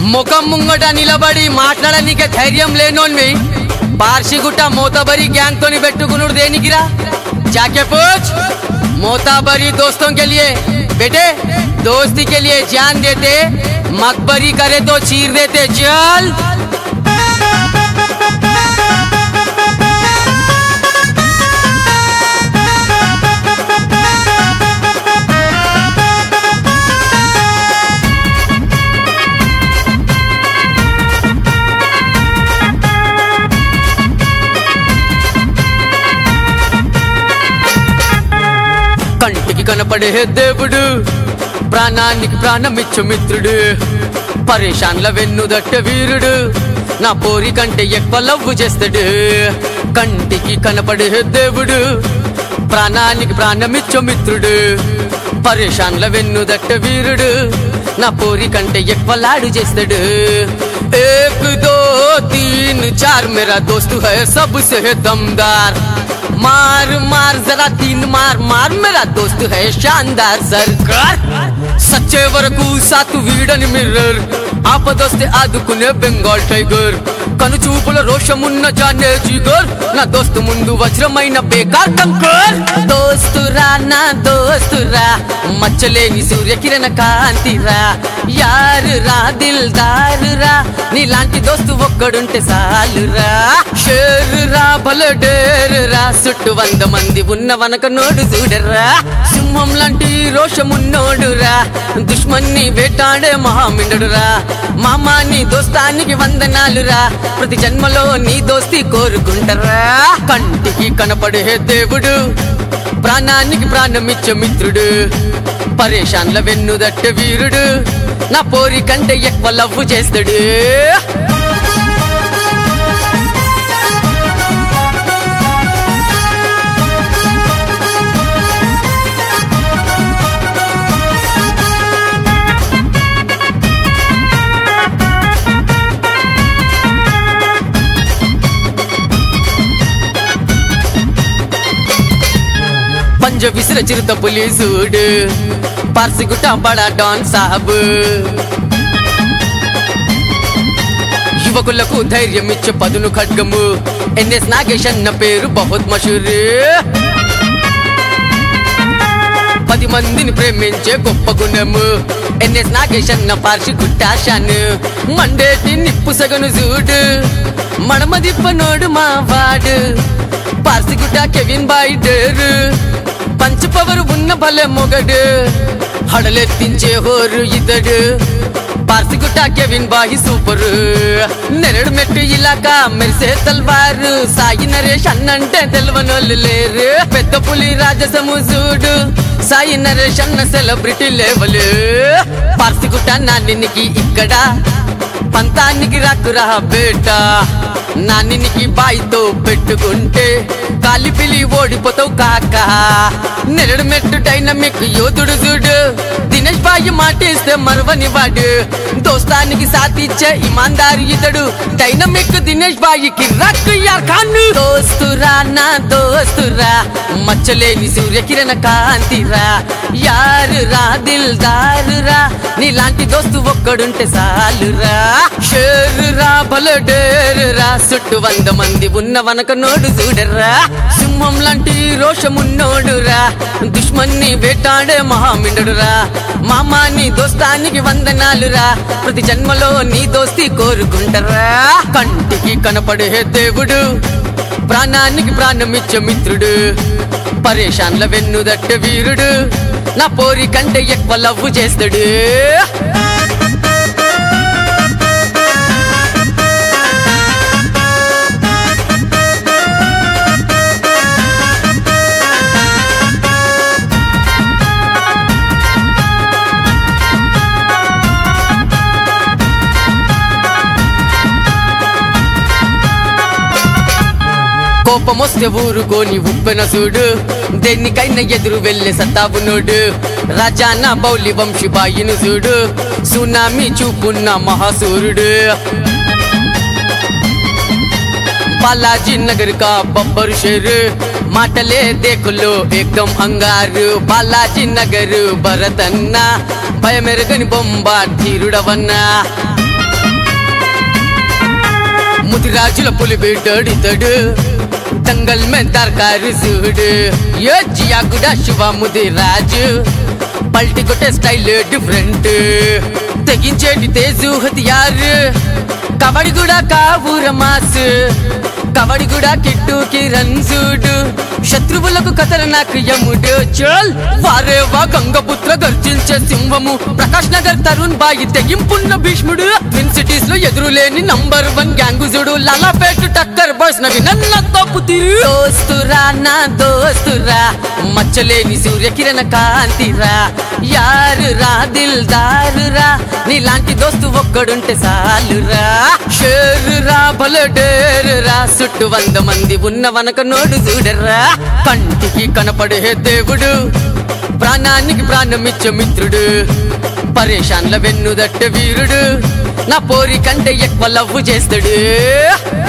ముఖం ముంగట నిలబడి మాట్లాడనీకే ధైర్యం లేనోన్వి పార్షిగుట్ట మోతబరి గ్యాంగ్ తోని పెట్టుకునుడు దేనికిరా जाके पूछ मोताबरी दोस्तों के लिए बेटे दोस्ती के लिए जान देते मकबरी करे तो चीर देते चल కంటికి కనపడే దేవుడు ప్రాణానికి ప్రాణమిచ్చు మిత్రుడు పరేషాన్ల వెన్నుదట్ట వీరుడు నా పోరి కంటే ఎక్కువ లవ్వు చేస్తాడు కంటికి కనపడే దేవుడు ప్రాణానికి ప్రాణమిచ్చు మిత్రుడు పరేషాన్ల వెన్నుదట్ట వీరుడు నా పోరి కంటే ఎక్కువ లాడు చేస్తాడు ఏక్ దో తీన్ చార్ మేరా దోస్తు హై సబ్సే దమ్దార్ मार मार जरा तीन मार मार मेरा दोस्त है शानदार सरकार సచ్చే వరకు సాతు వీడని మిర్రర్ ఆపదొస్తే ఆదుకునే బెంగాల్ టైగర్ కను చూపుల రోషమున్న జానే జీగర్ నా దోస్తు ముందు వజ్రమైన బేకార్ కంకర్ దోస్తురా నా దోస్తురా మచ్చలేని సూర్యకిరణ కాంతిరా యారు రా దిల్ దారురా నీలాంటి దోస్తు ఒక్కడుంటే సాలురా షేరు రా భలే డేరు రా చుట్టూ వంద మంది ఉన్న వనక నోడు చూడరా సింహం లాంటి రోషమున్నోడురా దుష్మన్ని వేటాడే మహామిండురా మామా నీ దోస్తానికి వందనాలురా ప్రతి జన్మలో నీ దోస్తి కోరుకుంటారా కంటికి కనపడే దేవుడు ప్రాణానికి ప్రాణమిచ్చే మిత్రుడు పరేషాన్ల వెన్నుదట్టే వీరుడు నా పోరి కంటే ఎక్కువ లవ్వు చేస్తాడు పంజ విసిర చిరుత పులీసుడు పార్సిగుట్ట బడా డాన్ సాబ్ యువకులకు ధైర్యం ఇచ్చే పదును ఖడ్గము ఎన్ఎస్ నాగేష్ అన్న పేరు బహుత్ మషూర్ పది మందిని ప్రేమించే గొప్ప గుణము ఎన్ఎస్ నాగేష్ అన్న పార్షి గుట్టాశాను మండేటి నిప్పు సగను చూడు మడమదిప్పనోడు మా వాడు పార్సిగుట్ట కెవిన్ బాయ్ డేరు పంచ పవర్ ఉన్న భలే మొగడు హడలెత్తించే హోరు ఇతడు పార్సిగుట్ట కెవిన్ బాయి సూపర్ నెరడు మెట్టు ఇలాగా మెరిసే తల్వారు సాయి నరేష్ అన్నంటే తెలవనోళ్ళు లేరు పెద్ద పులి రాజసము చూడు సాయి నరేష్ అన్న సెలబ్రిటీ లేవలు పార్సిగుట్ట నాన్నికి ఇక్కడ పంతానికి రాకురా బేట నాన్నికి బాయితో పెట్టుకుంటే కాలిపిలి ఓడిపోతావు కాక నెరడు మెట్టు డైనమిక్ యోధుడు చూడు దినేష్ బాయి మాటిస్తే మరవని వాడు దోస్తానికి సాతిచ్చే ఇమాందారు ఇతడు డైనమిక్ దినేష్ బాయికి రక్కు యార్ ఖాన్ దోస్తురా నా దోస్తురా మచ్చలేని సూర్యకిరణ కాంతిరా యారు రా దిల్ దారురా నీలాంటి దోస్తు ఒక్కడుంటే సాలురా షేరు రా భలే డేరు రా చుట్టూ వంద మంది ఉన్న వనక నోడు చూడరా సింహం లాంటి రోషమున్నోడురా దుష్మన్ని వేటాడే మహామిండురా మామా నీ దోస్తానికి వందనాలురా ప్రతి జన్మలో నీ దోస్తి కోరుకుంటారా కంటికి కనపడే దేవుడు ప్రాణానికి ప్రాణమిచ్చే మిత్రుడు పరేషాన్ల వెన్నుదట్టే వీరుడు నా పోరి కంటే ఎక్కువ లవ్వు చేస్తాడు కోపమొస్తే ఊరుకోని ఉప్పెన చూడు దేనికైనా ఎదురు వెళ్ళే సత్తాబునోడు రాజాన బౌలి వంశీబాయిను చూడు సునామీ చూపున్న మహాసూరుడు బాలాజీ నగర్ కా బబ్బరు షేరు మాటలే దేకులు ఏకదం అంగారు బాలాజీ నగర్ భరతన్న భయమెరగని బొంబ ధీరుడవన్నా పది రాజుల పులి బిడ్డడితడు దంగల్ మే దర్కారు చూడు ఏ జియా కూడా శివాముది రాజు పల్టి కొట్టే స్టైల్ డిఫరెంట్ తెగించేటి తేజు హతియార్ కబడి కూడా కావుర మాస్ కబడి కూడా కిట్టు కిరణ్ చూడు శత్రువులకు ఖతర్నాక్ యముడు చల్ వారేవా గంగపుత్ర గర్జించే సింహము ప్రకాష్ నగర్ తరుణ్ బాయి తెగింపున్న భీష్ముడు ట్విన్ సిటీస్ లో ఎదురులేని నంబర్ వన్ గ్యాంగు చూడు లాలాపేట టక్కర్ బాయ్స్ నవి నన్న తప్పు తిరు దోస్తురా నా దోస్తురా మచ్చలేని సూర్యకిరణ కాంతిరా యారు రా దిల్ దారురా నీలాంటి దోస్తు ఒక్కడుంటే సాలురా షేరురా బలడేరురా చుట్టూ వంద మంది ఉన్న వనక నోడు చూడరా కంటికి కనపడే దేవుడు ప్రాణానికి ప్రాణమిచ్చే మిత్రుడు పరేషాన్ల వెన్నుదట్టే వీరుడు నా పోరి కంటే ఎక్కువ లవ్వు చేస్తాడు